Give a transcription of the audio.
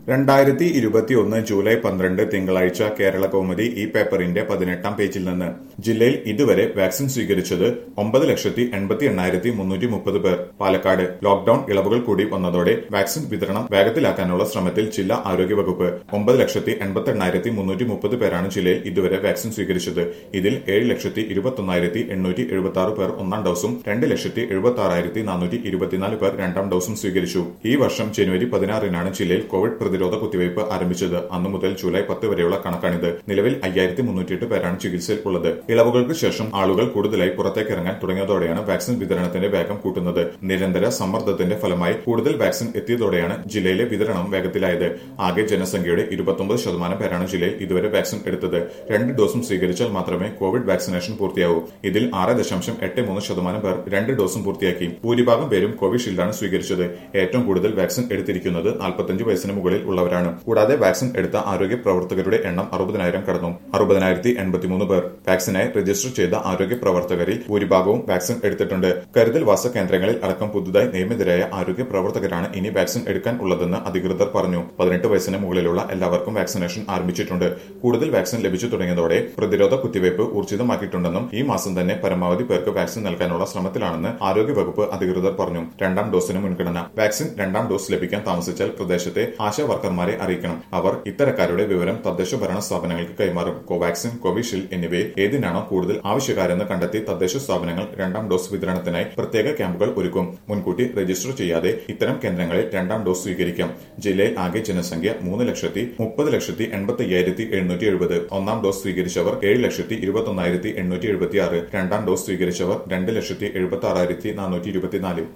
രണ്ടായിരത്തി ഇരുപത്തിയൊന്ന് ജൂലൈ പന്ത്രണ്ട് തിങ്കളാഴ്ച കേരള കൗമുദി ഈ പേപ്പറിന്റെ പതിനെട്ടാം പേജിൽ നിന്ന് ജില്ലയിൽ ഇതുവരെ വാക്സിൻ സ്വീകരിച്ചത് ഒമ്പത് ലക്ഷത്തി എൺപത്തി എണ്ണായിരത്തി മുന്നൂറ്റി മുപ്പത് പേർ പാലക്കാട് ലോക്ഡൌൺ ഇളവുകൾ കൂടി വന്നതോടെ വാക്സിൻ വിതരണം വേഗത്തിലാക്കാനുള്ള ശ്രമത്തിൽ ജില്ലാ ആരോഗ്യവകുപ്പ് ഒമ്പത് ലക്ഷത്തി എൺപത്തി എണ്ണായിരത്തി മുന്നൂറ്റി മുപ്പത് പേരാണ് ജില്ലയിൽ ഇതുവരെ വാക്സിൻ സ്വീകരിച്ചത് ഇതിൽ ഏഴ് ലക്ഷത്തി ഇരുപത്തൊന്നായിരത്തി എണ്ണൂറ്റി എഴുപത്തി ആറ് പേർ ഒന്നാം ഡോസും രണ്ട് ലക്ഷത്തി എഴുപത്തി ആറായിരത്തി നാനൂറ്റി ഇരുപത്തിനാല് പേർ രണ്ടാം ഡോസും സ്വീകരിച്ചു ഈ വർഷം ജനുവരി പതിനാറിനാണ് ജില്ലയിൽ കോവിഡ് പ്രതിരോധ കുത്തിവയ്പ് ആരംഭിച്ചത് അന്നു മുതൽ ജൂലൈ പത്ത് വരെയുള്ള കണക്കാണിത് നിലവിൽ അയ്യായിരത്തി മുന്നൂറ്റിയെട്ട് പേരാണ് ചികിത്സയിൽ ഉള്ളത് ഇളവുകൾക്ക് ശേഷം ആളുകൾ കൂടുതലായി പുറത്തേക്കിറങ്ങാൻ തുടങ്ങിയതോടെയാണ് വാക്സിൻ വിതരണത്തിന്റെ വേഗം കൂട്ടുന്നത് നിരന്തര സമ്മർദ്ദത്തിന്റെ ഫലമായി കൂടുതൽ വാക്സിൻ എത്തിയതോടെയാണ് ജില്ലയിലെ വിതരണം വേഗത്തിലായത് ആകെ ജനസംഖ്യയുടെ ഇരുപത്തൊമ്പത് ശതമാനം പേരാണ് ജില്ലയിൽ ഇതുവരെ വാക്സിൻ എടുത്തത് രണ്ട് ഡോസും സ്വീകരിച്ചാൽ മാത്രമേ കോവിഡ് വാക്സിനേഷൻ പൂർത്തിയാവൂ ഇതിൽ ആറ് ദശാംശം എട്ട് മൂന്ന് ശതമാനം പേർ രണ്ട് ഡോസും പൂർത്തിയാക്കി ഭൂരിഭാഗം പേരും കോവിഷീൽഡാണ് സ്വീകരിച്ചത് ഏറ്റവും കൂടുതൽ വാക്സിൻ എടുത്തിരിക്കുന്നത് നാൽപ്പത്തഞ്ച് വയസ്സിന് മുകളിൽ ഉള്ളവരാണ് കൂടാതെ വാക്സിൻ എടുത്ത ആരോഗ്യ പ്രവർത്തകരുടെ എണ്ണം അറുപതിനായിരം കടന്നു അറുപതിനായിരത്തി എൺപത്തിമൂന്ന് പേർ വാക്സിനായി രജിസ്റ്റർ ചെയ്ത ആരോഗ്യ പ്രവർത്തകരിൽ ഭൂരിഭാഗവും വാക്സിൻ എടുത്തിട്ടുണ്ട് കരുതൽ വാസ കേന്ദ്രങ്ങളിൽ അടക്കം പുതുതായി നിയമിതരായ ആരോഗ്യ പ്രവർത്തകരാണ് ഇനി വാക്സിൻ എടുക്കാൻ ഉള്ളതെന്ന് അധികൃതർ പറഞ്ഞു പതിനെട്ട് വയസ്സിന് മുകളിലുള്ള എല്ലാവർക്കും വാക്സിനേഷൻ ആരംഭിച്ചിട്ടുണ്ട് കൂടുതൽ വാക്സിൻ ലഭിച്ചു തുടങ്ങിയതോടെ പ്രതിരോധ കുത്തിവയ്പ് ഊർജിതമാക്കിയിട്ടുണ്ടെന്നും ഈ മാസം തന്നെ പരമാവധി പേർക്ക് വാക്സിൻ നൽകാനുള്ള ശ്രമത്തിലാണെന്ന് ആരോഗ്യവകുപ്പ് അധികൃതർ പറഞ്ഞു രണ്ടാം ഡോസിന് മുൻഗണന വാക്സിൻ രണ്ടാം ഡോസ് ലഭിക്കാൻ താമസിച്ചാൽ പ്രദേശത്തെ ആശാ വർക്കർമാരെ അറിയിക്കണം അവർ ഇത്തരക്കാരുടെ വിവരം തദ്ദേശ ഭരണ സ്ഥാപനങ്ങൾക്ക് കൈമാറും കോവാക്സിൻ കോവിഷീൽഡ് എന്നിവയിൽ ഏതിനാണോ കൂടുതൽ ആവശ്യക്കാരെന്ന് കണ്ടെത്തി തദ്ദേശ സ്ഥാപനങ്ങൾ രണ്ടാം ഡോസ് വിതരണത്തിനായി പ്രത്യേക ക്യാമ്പുകൾ ഒരുക്കും മുൻകൂട്ടി രജിസ്റ്റർ ചെയ്യാതെ ഇത്തരം കേന്ദ്രങ്ങളിൽ രണ്ടാം ഡോസ് സ്വീകരിക്കാം ജില്ലയിൽ ആകെ ജനസംഖ്യ മൂന്ന് ലക്ഷത്തി മുപ്പത് ലക്ഷത്തി എൺപത്തി അയ്യായിരത്തി എഴുന്നൂറ്റി എഴുപത് ഒന്നാം ഡോസ് സ്വീകരിച്ചവർ ഏഴ് ലക്ഷത്തി ഇരുപത്തി ഒന്നായിരത്തി എണ്ണൂറ്റി എഴുപത്തി ആറ് രണ്ടാം ഡോസ് സ്വീകരിച്ചവർ രണ്ട് ലക്ഷത്തി എഴുപത്തി ആറായിരത്തി നാനൂറ്റി ഇരുപത്തിനാല്